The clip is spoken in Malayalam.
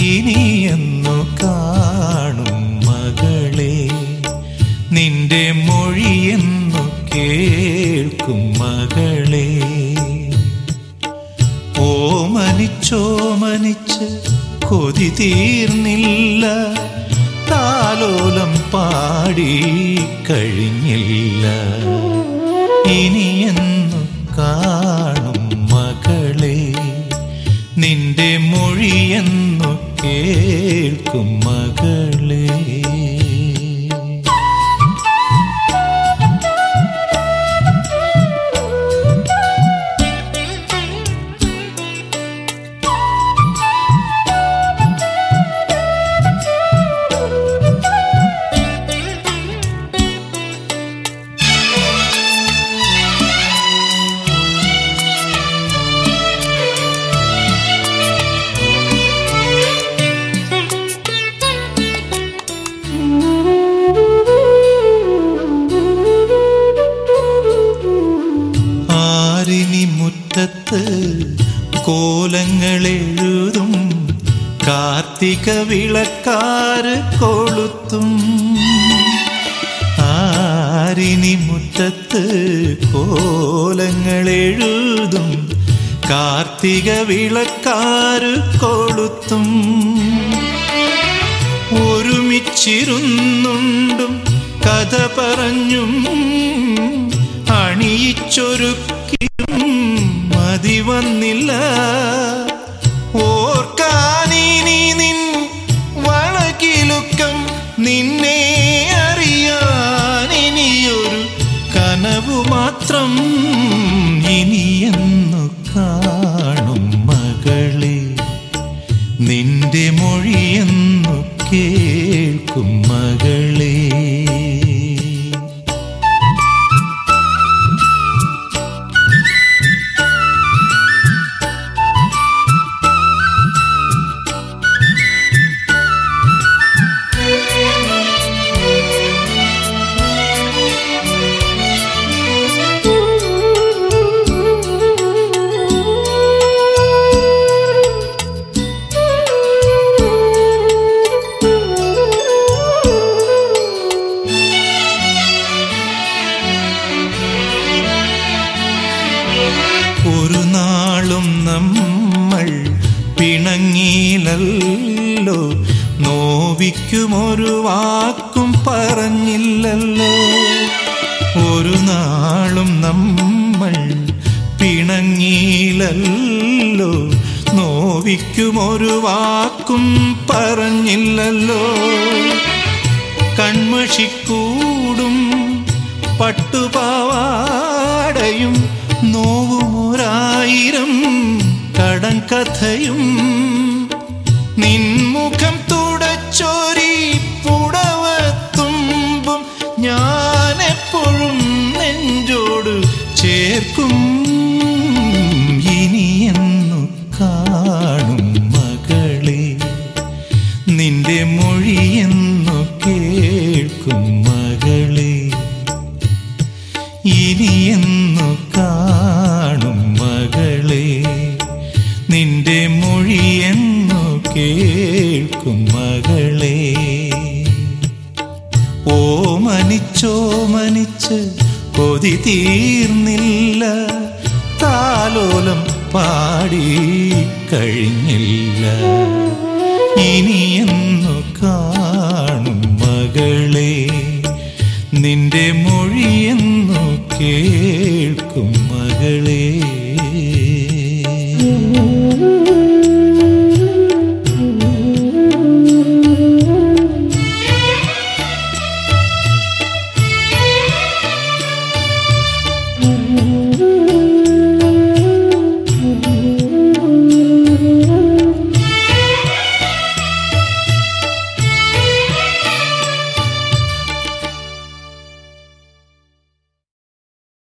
ഇനിയെന്നു കാണും മകളെ നിന്റെ മൊഴിയെന്നു കേൾക്കും മകളെ ഓമനിച്ചോമനിച്ച് കൊതി തീർന്നില്ല താലോലം പാടി കഴിഞ്ഞില്ല ഇനിയെന്നു കാണും മകളെ നിന്റെ മൊഴിയെന്നു കേൾക്കും മകളെ ആരിനി മുറ്റത്ത് കോലങ്ങളെഴുതും കാർത്തിക വിളക്കാറ് കൊളുത്തും ആരിനി മുറ്റത്ത് കോലങ്ങളെഴുതും കാർത്തിക വിളക്കാറ് കൊളുത്തും ഒരുമിച്ചിരുന്നുണ്ടും കഥ പറഞ്ഞും അണിയിച്ചൊരുക്കിയും മതി വന്നില്ല ഓർക്കാനിനി നിൻ വളകിലുക്കം നിന്നെ അറിയാൻ ഇനിയൊരു കനവു മാത്രം ഇനിയെന്നു കാണും മകളെ നിന്റെ മൊഴിയെന്നു കേൾക്കും മകളെ ഒരു നാളും നമ്മൾ പിണങ്ങിയില്ലല്ലോ നോവിക്കുമൊരു വാക്കും പറഞ്ഞില്ലല്ലോ ഒരു നാളും നമ്മൾ പിണങ്ങിയില്ലല്ലോ നോവിക്കുമൊരു വാക്കും പറഞ്ഞില്ലല്ലോ കൺമഷിക്കൂടും പട്ടുപാവാടയും നോവുമൊരായിരം കടങ്കഥയും നിൻമുഖം തുടച്ചൊരി പുടവത്തുമ്പും ഞാനെപ്പോഴും നെഞ്ചോട് ചേർക്കും ഇനിയെന്നു കാണും മകളെ നിന്റെ മൊഴിയെന്നു കേൾക്കും മകളെ ഇനിയെന്നു കാണും മകളെ നിന്റെ മൊഴിയെന്നു കേൾക്കും മകളെ ഓമനിച്ചോമനിച്ച് കൊതി തീർന്നില്ല താലോലം പാടി കഴിഞ്ഞില്ല ഇനിയെന്നു കാണും മകളെ നിന്റെ മൊഴിയെന്നു കേൾക്കും മകളെ